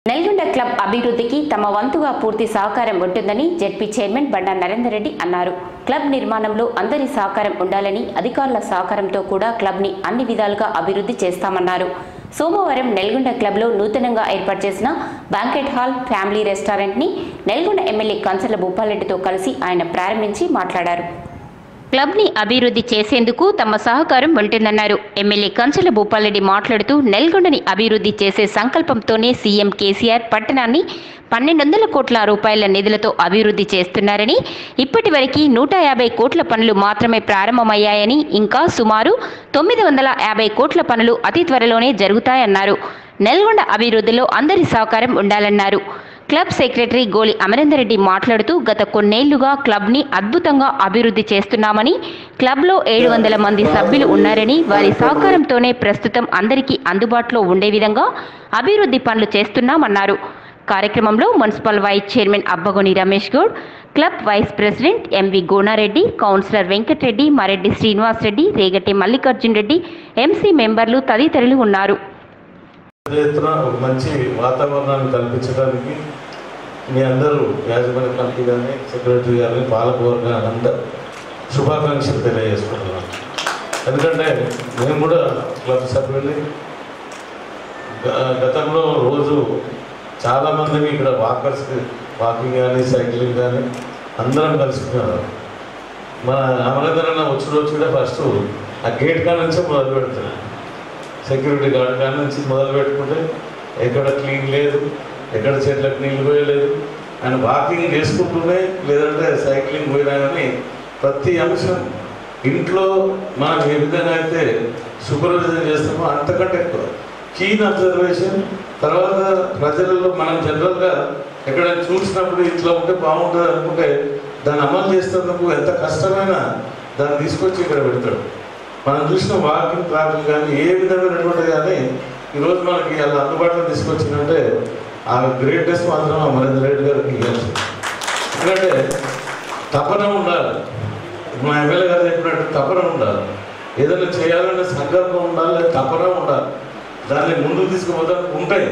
Nalgonda club అభివృద్ధికి తమ వంతుగా పూర్తి సహకారం ఉంటుందని జెడ్పీ చైర్మన్ బండా నరేందర్ రెడ్డి అన్నారు క్లబ్ నిర్మాణంలో అందరి సహకారం ఉండాలని అధికారుల సహకారంతో కూడా క్లబ్ని అన్ని విధాలుగా అభివృద్ధి చేస్తామన్నారు సోమవారం నెల్గొండ క్లబ్లో నూతనంగా ఏర్పాటు చేసిన బ్యాంకెట్ హాల్ ఫ్యామిలీ రెస్టారెంట్ని నెల్గొండ ఎమ్మెల్యే కంచర్ల భూపాలరెడ్డితో కలిసి ఆయన ప్రారంభించి మాట్లాడారు క్లబ్ని అభివృద్ధి చేసేందుకు తమ సహకారం ఉంటుందన్నారు ఎమ్మెల్యే కంచెల భూపాలరెడ్డి మాట్లాడుతూ నెల్గొండని అభివృద్ధి చేసే సంకల్పంతోనే సీఎం కేసీఆర్ పట్టణాన్ని పన్నెండు వందల కోట్ల రూపాయల నిధులతో అభివృద్ధి చేస్తున్నారని ఇప్పటి వరకు నూట యాభై కోట్ల పనులు మాత్రమే ప్రారంభమయ్యాయని ఇంకా సుమారు తొమ్మిది వందల యాభై కోట్ల పనులు అతి త్వరలోనే జరుగుతాయన్నారు నెల్గొండ అభివృద్ధిలో అందరి సహకారం ఉండాలన్నారు క్లబ్ సెక్రటరీ గోలి అమరేందర్ రెడ్డి మాట్లాడుతూ గత కొన్నేళ్లుగా క్లబ్ని అద్భుతంగా అభివృద్ధి చేస్తున్నామని క్లబ్లో ఏడు వందల మంది సభ్యులు ఉన్నారని వారి సహకారంతోనే ప్రస్తుతం అందరికీ అందుబాటులో ఉండే విధంగా అభివృద్ధి పనులు చేస్తున్నామన్నారు కార్యక్రమంలో municipal vice chairman Abbagoni Ramesh Goud club vice president MV Gonareddy councillor Venkatareddy Mareddy Srinivas Reddy Regati Mallikarjun Reddy MC మెంబర్లు తదితరులు ఉన్నారు పెద్ద ఎత్తున ఒక మంచి వాతావరణాన్ని కల్పించడానికి మీ అందరూ యాజమాన్య కమిటీ కానీ సెక్రటరీ గారిని పాలకవర్గాన్ని అందరూ శుభాకాంక్షలు తెలియజేసుకుంటున్నాను ఎందుకంటే మేము కూడా క్లబ్ సభ్యుల్ని గ- గతంలో రోజు చాలామందిని ఇక్కడ వాకర్స్ వాకింగ్ కానీ సైక్లింగ్ కానీ అందరం కలుసుకున్నారు మన అమరేంద్రన్న వచ్చిన రోజు కూడా ఫస్ట్ ఆ గేట్ కాడ నుంచే మొదలు పెడుతున్నాం సెక్యూరిటీ గార్డ్ కాడ నుంచి మొదలు పెట్టుకుంటే ఎక్కడ క్లీన్ లేదు ఎక్కడ చెట్లకు నీళ్ళు పోయలేదు ఆయన వాకింగ్ చేసుకుంటూనే లేదంటే సైక్లింగ్ పోయినా కానీ ప్రతి అంశం ఇంట్లో మనం ఏ విధంగా అయితే సూపర్విజన్ చేస్తామో అంతకంటే ఎక్కువ కీన్ అబ్జర్వేషన్ తర్వాత ప్రజలలో మనం జనరల్గా ఎక్కడ చూసినప్పుడు ఇట్లా ఉంటే బాగుంటుంది అనుకుంటే దాన్ని అమలు చేసేందుకు ఎంత కష్టమైనా దాన్ని తీసుకొచ్చి ఇక్కడ పెడతాడు మనం చూసిన వాకింగ్ ట్రాఫిక్ కానీ ఏ విధమైనటువంటి కానీ ఈరోజు మనకి అలా అందుబాటులో తీసుకొచ్చిందంటే ఆ గ్రేటెస్ట్ మాత్రం ఆ మరేంద్ర రెడ్డి గారికి ఇవ్వచ్చు ఎందుకంటే తపన ఉండాలి మా ఎమ్మెల్యే గారు చెప్పినట్టు తపన ఉండాలి ఏదైనా చేయాలనే సంకల్పం ఉండాలి తపన ఉండాలి దాన్ని ముందుకు తీసుకుపోతానికి ఉంటాయి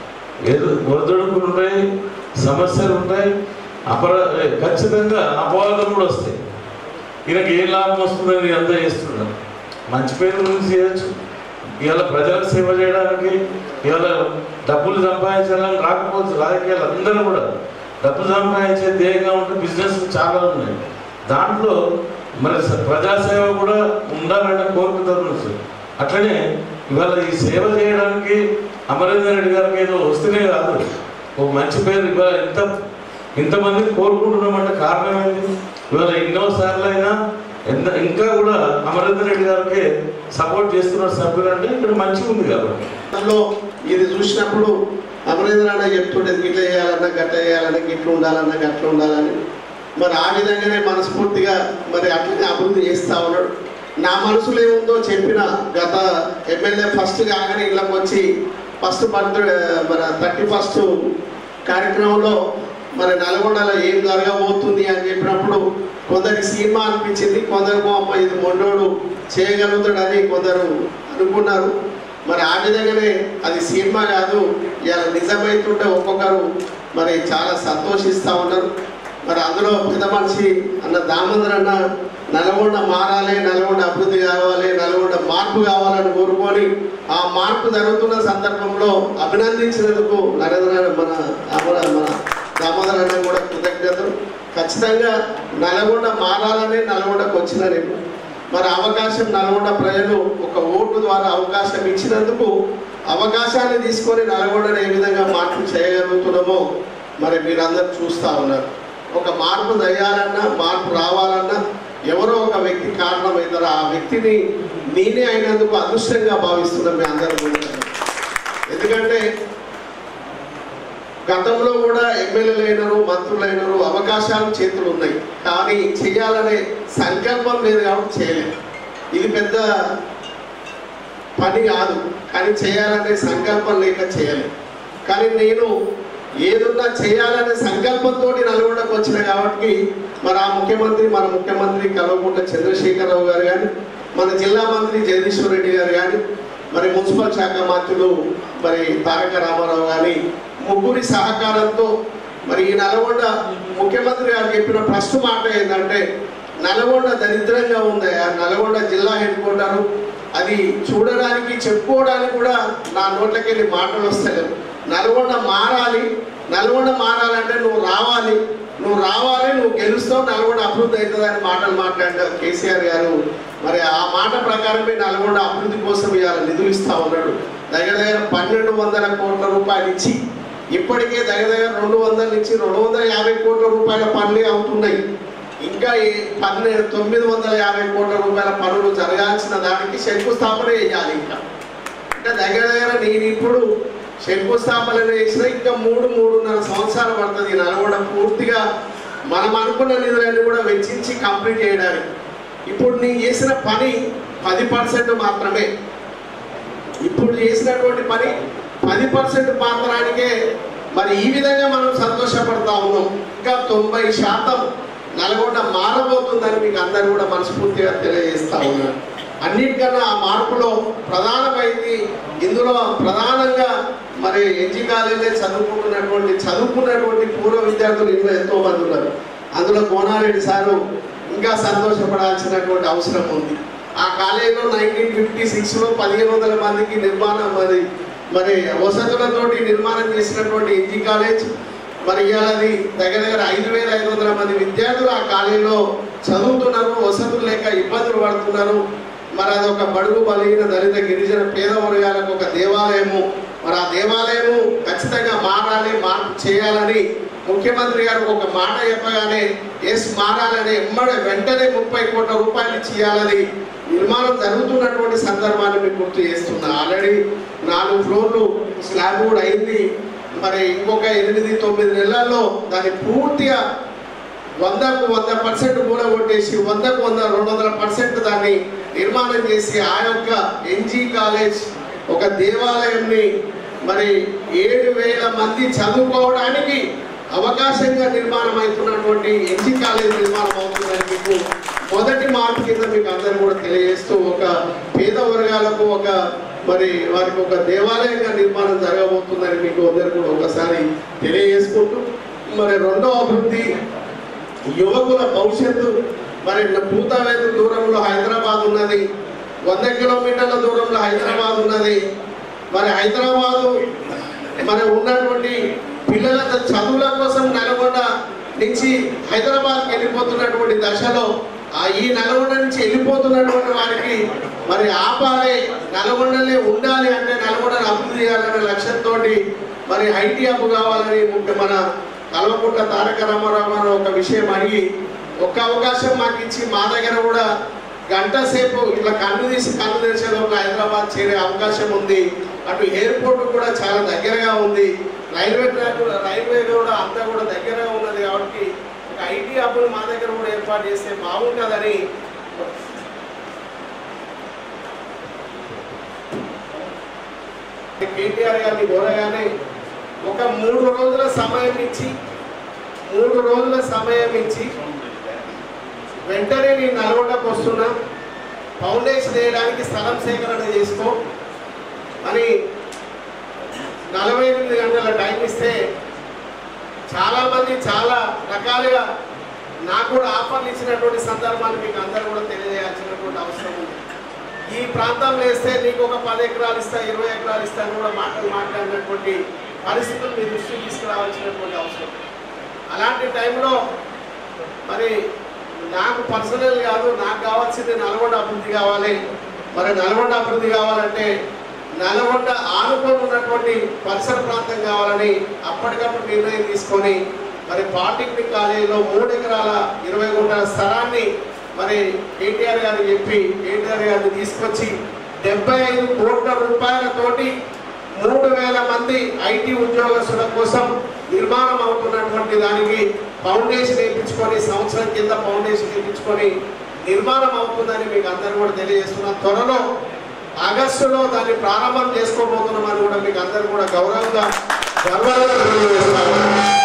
ఏదో ఒడిదుడుకులు ఉంటాయి సమస్యలు ఉంటాయి అపర ఖచ్చితంగా అపవాదం కూడా వస్తాయి ఈయనకి ఏ లాభం వస్తుందని అంతా చేస్తున్నాడు మంచి పేరు గురించి చేయొచ్చు ఇవాళ ప్రజలకు సేవ చేయడానికి ఇవాళ డబ్బులు సంపాదించాలని రాకపోవచ్చు రాజకీయాలు అందరూ కూడా డబ్బులు సంపాదించే ధ్యేయంగా ఉంటే బిజినెస్ చాలా ఉన్నాయి దాంట్లో మరి స- ప్రజాసేవ కూడా ఉండాలనే కోరుకుంటారు నుంచి అట్లనే ఇవాళ ఈ సేవ చేయడానికి అమరేందర్ రెడ్డి గారికి ఏదో వస్తేనే కాదు ఒక మంచి పేరు ఇవాళ ఇంత ఇంతమంది కోరుకుంటున్నామంటే కారణం ఏంటి ఇవాళ ఎన్నో సార్లు అయినా ఎంత ఇంకా కూడా అమరేందర్ రెడ్డి గారికి సపోర్ట్ చేస్తున్న సభ్యులు అంటే ఇక్కడ మంచిగా ఉంది కాబట్టి దానిలో ఇది చూసినప్పుడు అమరేంద్ర అన్న చెప్తుండేది గిట్ల చేయాలన్నా గట్ల చేయాలన్నా గిట్ల ఉండాలన్నా గట్ల ఉండాలని మరి ఆ విధంగానే మనస్ఫూర్తిగా మరి అట్లనే అభివృద్ధి చేస్తా ఉన్నాడు నా మనసులో ఏముందో చెప్పిన గత ఎమ్మెల్యే ఫస్ట్ కాగానే ఇళ్ళకి వచ్చి ఫస్ట్ బర్త్డే మన థర్టీ ఫస్ట్ కార్యక్రమంలో మరి నల్గొండలో ఏం జరగబోతుంది అని చెప్పినప్పుడు కొందరికి సినిమా అనిపించింది కొందరు అమ్మ ఇది మొండోడు చేయగలుగుతాడని కొందరు అనుకున్నారు మరి ఆ విధంగానే అది సినిమా కాదు ఇలా నిజమైతుంటే ఒక్కొక్కరు మరి చాలా సంతోషిస్తూ ఉన్నారు మరి అందులో పెద్ద మనిషి అన్న దామోదర్ అన్న నల్గొండ మారాలి నల్గొండ అభివృద్ధి కావాలి నల్గొండ మార్పు కావాలని కోరుకొని ఆ మార్పు జరుగుతున్న సందర్భంలో అభినందించినందుకు నరేంద్ర మన అమర మన దామోదర్ అన్న కూడా కృతజ్ఞతలు ఖచ్చితంగా నల్గొండ మారాలని నల్గొండకు వచ్చిన నేను మరి అవకాశం నల్గొండ ప్రజలు ఒక ఓటు ద్వారా అవకాశం ఇచ్చినందుకు అవకాశాన్ని తీసుకొని నల్గొండను ఏ విధంగా మార్పు చేయగలుగుతున్నామో మరి మీరందరూ చూస్తూ ఉన్నారు ఒక మార్పు చేయాలన్నా మార్పు రావాలన్నా ఎవరో ఒక వ్యక్తి కారణమవుతారు ఆ వ్యక్తిని నేనే అయినందుకు అదృష్టంగా భావిస్తున్నాం మీ అందరూ కూడా ఎందుకంటే గతంలో కూడా ఎమ్మెల్యేలు అయినారు మంత్రులు అయినారు అవకాశాలు చేతులు ఉన్నాయి కానీ చేయాలనే సంకల్పం లేదు కాబట్టి చేయలేదు ఇది పెద్ద పని కాదు కానీ చేయాలనే సంకల్పం లేక చేయలేదు కానీ నేను ఏదున్నా చేయాలనే సంకల్పంతో నల్గొండకు వచ్చిన కాబట్టి మరి ఆ ముఖ్యమంత్రి మన ముఖ్యమంత్రి కల్వకుంట్ల చంద్రశేఖరరావు గారు కానీ మన జిల్లా మంత్రి జగదీశ్వర్ రెడ్డి గారు కానీ మరి మున్సిపల్ శాఖ మంత్రులు మరి తారక రామారావు కానీ ముగ్గురి సహకారంతో మరి ఈ నల్గొండ ముఖ్యమంత్రి గారు చెప్పిన ఫస్ట్ మాట ఏంటంటే నల్గొండ దరిద్రంగా ఉంది ఆ నల్గొండ జిల్లా హెడ్ క్వార్టర్ అది చూడడానికి చెప్పుకోవడానికి కూడా నా నోట్లకెళ్ళి మాటలు వస్తలేవు నల్గొండ మారాలి నల్గొండ మారాలంటే నువ్వు రావాలి నువ్వు రావాలి నువ్వు గెలుస్తావు నల్గొండ అభివృద్ధి అవుతుంది అని మాటలు మాట్లాడారు కేసీఆర్ గారు మరి ఆ మాట ప్రకారమే నల్గొండ అభివృద్ధి కోసం ఇవాళ నిధులు ఇస్తా ఉన్నాడు దగ్గర దగ్గర పన్నెండు వందల కోట్ల రూపాయలు ఇచ్చి ఇప్పటికే దగ్గర దగ్గర రెండు వందల నుంచి రెండు వందల యాభై కోట్ల రూపాయల పనులే అవుతున్నాయి ఇంకా ఈ పన్నెండు తొమ్మిది వందల యాభై కోట్ల రూపాయల పనులు జరగాల్సిన దానికి శంకుస్థాపన చేయాలి ఇంకా అంటే దగ్గర దగ్గర నేను ఇప్పుడు శంకుస్థాపన చేసిన ఇంకా మూడు మూడున్నర సంవత్సరాలు పడుతుంది ఈ నల్గొండ పూర్తిగా మనం అనుకున్న నిధులన్నీ కూడా వెచ్చించి కంప్లీట్ చేయడానికి ఇప్పుడు నేను చేసిన పని పది పర్సెంట్ మాత్రమే ఇప్పుడు చేసినటువంటి పని పది పర్సెంట్ మాత్రానికే మరి ఈ విధంగా మనం సంతోషపడతా ఉన్నాం ఇంకా తొంభై శాతం నల్గొండ మారబోతుందని మీకు అందరు కూడా మనస్ఫూర్తిగా తెలియజేస్తా ఉన్నాను అన్నిటికన్నా ఆ మార్పులో ప్రధానమైంది ఇందులో ప్రధానంగా మరి ఎన్జీ కాలేజీ చదువుకుంటున్నటువంటి చదువుకున్నటువంటి పూర్వ విద్యార్థులు ఇందులో ఎంతో మంది ఉన్నారు అందులో కోనారెడ్డి సారు ఇంకా సంతోషపడాల్సినటువంటి అవసరం ఉంది ఆ కాలేజీలో నైన్టీన్ ఫిఫ్టీ సిక్స్లో పదిహేను వందల మందికి నిర్మాణం మరి మరి వసతులతోటి నిర్మాణం చేసినటువంటి ఎన్జీ కాలేజ్ మరి ఇవాళ అది దగ్గర దగ్గర ఐదు వేల ఐదు వందల మంది విద్యార్థులు ఆ కాలేజీలో చదువుతున్నారు వసతులు లేక ఇబ్బందులు పడుతున్నారు మరి అది ఒక బడుగు బలిగిన దళిత గిరిజన పేద వర్గాలకు ఒక దేవాలయము మరి ఆ దేవాలయము ఖచ్చితంగా మారాలి మార్పు చేయాలని ముఖ్యమంత్రి గారు ఒక మాట చెప్పగానే ఎస్ మారాలని ఎమ్మడ వెంటనే ముప్పై కోట్ల రూపాయలు ఇచ్చేయాలని నిర్మాణం జరుగుతున్నటువంటి సందర్భాన్ని మీకు గుర్తు చేస్తున్నా ఆల్రెడీ నాలుగు ఫ్లోర్లు స్లాబ్ కూడా అయింది మరి ఇంకొక ఎనిమిది తొమ్మిది నెలల్లో దాన్ని పూర్తిగా వందకు వంద పర్సెంట్ కొట్టేసి వందకు వంద రెండు వందల పర్సెంట్ దాన్ని నిర్మాణం చేసి ఆ యొక్క ఎన్జీ కాలేజ్ ఒక దేవాలయంని మరి ఏడు వేల మంది చదువుకోవడానికి అవకాశంగా నిర్మాణం అవుతున్నటువంటి ఎన్జీ కాలేజ్ నిర్మాణం అవుతుందని మీకు మొదటి మాట కింద మీకు అందరూ కూడా తెలియజేస్తూ ఒక పేద వర్గాలకు ఒక మరి వారికి ఒక దేవాలయంగా నిర్మాణం జరగబోతుందని మీకు అందరు కూడా ఒకసారి తెలియజేసుకుంటూ మరి రెండో అభివృద్ధి యువకుల భవిష్యత్తు మరి పూతావేది దూరంలో హైదరాబాద్ ఉన్నది వంద కిలోమీటర్ల దూరంలో హైదరాబాద్ ఉన్నది మరి హైదరాబాదు మరి ఉన్నటువంటి పిల్లల చదువుల కోసం నల్గొండ నుంచి హైదరాబాద్కి వెళ్ళిపోతున్నటువంటి దశలో ఆ ఈ నల్గొండ నుంచి వెళ్ళిపోతున్నటువంటి వారికి మరి ఆపాలి నల్గొండలే ఉండాలి అంటే నల్గొండను అభివృద్ధి చేయాలనే లక్ష్యంతో మరి ఐటీ హబ్ కావాలని ముఖ్య మన కల్వకుంట్ల తారక రామారావు గారు ఒక విషయం అడిగి ఒక్క అవకాశం మాకు ఇచ్చి మా దగ్గర కూడా గంట సేపు ఇట్లా కన్ను తీసి కన్ను తెరిచే లోపల హైదరాబాద్ చేరే అవకాశం ఉంది అటు ఎయిర్పోర్ట్ కూడా చాలా దగ్గరగా ఉంది రైల్వే ట్రాక్ కూడా రైల్వే కూడా అంతా కూడా దగ్గరగా ఉన్నది కాబట్టి ఒక ఐటీ హబ్ను మా దగ్గర కూడా ఏర్పాటు చేస్తే బాగుంటుందని కేటీఆర్ గారిని కోరగానే ఒక మూడు రోజుల సమయం ఇచ్చి మూడు రోజుల సమయం ఇచ్చి వెంటనే నేను నల్గొండకు వస్తున్నా ఫౌండేషన్ వేయడానికి స్థలం సేకరణ చేసుకో అని నలభై ఎనిమిది గంటల టైం ఇస్తే చాలామంది చాలా రకాలుగా నాకు కూడా ఆఫర్లు ఇచ్చినటువంటి సందర్భాన్ని మీకు అందరూ కూడా తెలియజేయాల్సినటువంటి అవసరం ఉంది ఈ ప్రాంతంలో వేస్తే నీకు ఒక పది ఎకరాలు ఇస్తా ఇరవై ఎకరాలు ఇస్తా అని కూడా మాటలు మాట్లాడినటువంటి పరిస్థితులు మీ దృష్టికి తీసుకురావాల్సినటువంటి అవసరం అలాంటి టైంలో మరి నాకు పర్సనల్ కాదు నాకు కావాల్సింది నల్గొండ అభివృద్ధి కావాలి మరి నల్గొండ అభివృద్ధి కావాలంటే నల్గొండ ఆనుకొని ఉన్నటువంటి పరిసర ప్రాంతం కావాలని అప్పటికప్పుడు నిర్ణయం తీసుకొని మరి పాలిటెక్నిక్ కాలేజీలో మూడు ఎకరాల ఇరవై గుంటల స్థలాన్ని మరి కేటీఆర్ గారు చెప్పి కేటీఆర్ గారిని తీసుకొచ్చి డెబ్బై ఐదు కోట్ల రూపాయలతోటి మూడు వేల మంది ఐటీ ఉద్యోగస్తుల కోసం నిర్మాణం అవుతున్నటువంటి దానికి ఫౌండేషన్ వేయించుకొని సంవత్సరం కింద ఫౌండేషన్ వేయించుకొని నిర్మాణం అవుతుందని మీకు అందరూ కూడా తెలియజేస్తున్నాం త్వరలో ఆగస్టులో దాన్ని ప్రారంభం చేసుకోబోతున్నామని కూడా మీకు అందరూ కూడా గౌరవంగా గర్వంగా తెలియజేస్తాము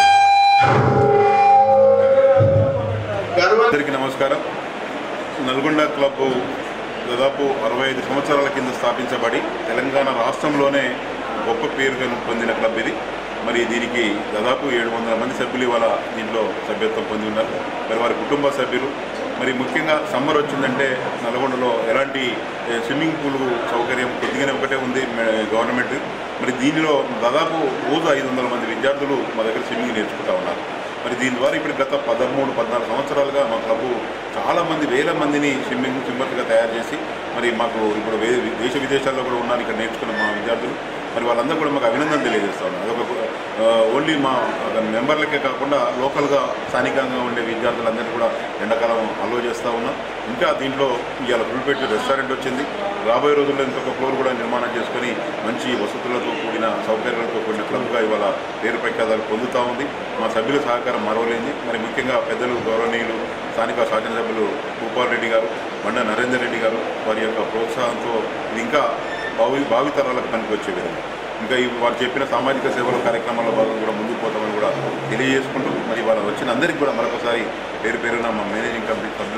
గర్వ అందరికీ నమస్కారం నల్గొండ క్లబ్ దాదాపు అరవై ఐదు సంవత్సరాల కింద స్థాపించబడి తెలంగాణ రాష్ట్రంలోనే గొప్ప పేరు పొందిన క్లబ్ ఇది మరి దీనికి దాదాపు ఏడు వందల మంది సభ్యులు ఇవాళ దీంట్లో సభ్యత్వం పొంది ఉన్నారు మరి వారి కుటుంబ సభ్యులు మరి ముఖ్యంగా సమ్మర్ వచ్చిందంటే నల్గొండలో ఎలాంటి ఏ, స్విమ్మింగ్ పూల్ సౌకర్యం కొద్దిగానే ఒకటే ఉంది మే- గవర్నమెంట్ మరి దీనిలో దాదాపు రోజు ఐదు వందల మంది విద్యార్థులు మా దగ్గర స్విమ్మింగ్ నేర్చుకుంటా ఉన్నారు మరి దీని ద్వారా ఇప్పుడు గత పదమూడు పద్నాలుగు సంవత్సరాలుగా మా క్లబ్ చాలా మంది వేల మందిని స్విమ్మింగ్ స్విమ్మర్స్గా తయారు చేసి మరి మాకు ఇప్పుడు వే దేశ విదేశాల్లో కూడా ఉన్నారు ఇక్కడ నేర్చుకున్న మా విద్యార్థులు మరి వాళ్ళందరూ కూడా మాకు అభినందన తెలియజేస్తా ఉన్నారు అదొక ఆ, ఓన్లీ మా మెంబర్లకే కాకుండా లోకల్గా స్థానికంగా ఉండే విద్యార్థులందరినీ కూడా ఎండాకాలం అలో చేస్తూ ఉన్నాం ఇంకా దీంట్లో ఇవాళ ఫుల్పేట రెస్టారెంట్ వచ్చింది రాబోయే రోజుల్లో ఇంకొక ఫ్లోర్ కూడా నిర్మాణం చేసుకొని మంచి వసతులతో కూడిన సౌకర్యాలతో కూడిన క్లబ్గా ఇవాళ పేరు ప్రఖ్యాతాలు పొందుతూ ఉంది మా సభ్యుల సహకారం మరవలేంది మరి ముఖ్యంగా పెద్దలు గౌరవనీయులు స్థానిక శాసనసభ్యులు భూపాల్ రెడ్డి గారు బండ నరేందర్ రెడ్డి గారు వారి యొక్క ప్రోత్సాహంతో ఇది ఇంకా భావి భావితరాలకు పనికి వచ్చే విధంగా ఇంకా ఈ వారు చెప్పిన సామాజిక సేవల కార్యక్రమాల్లో భాగంగా కూడా ముందుకు పోతామని కూడా తెలియజేసుకుంటూ మరి వాళ్ళ వచ్చిన అందరికీ కూడా మరొకసారి పేరు పేరున మా మేనేజింగ్ కమిటీ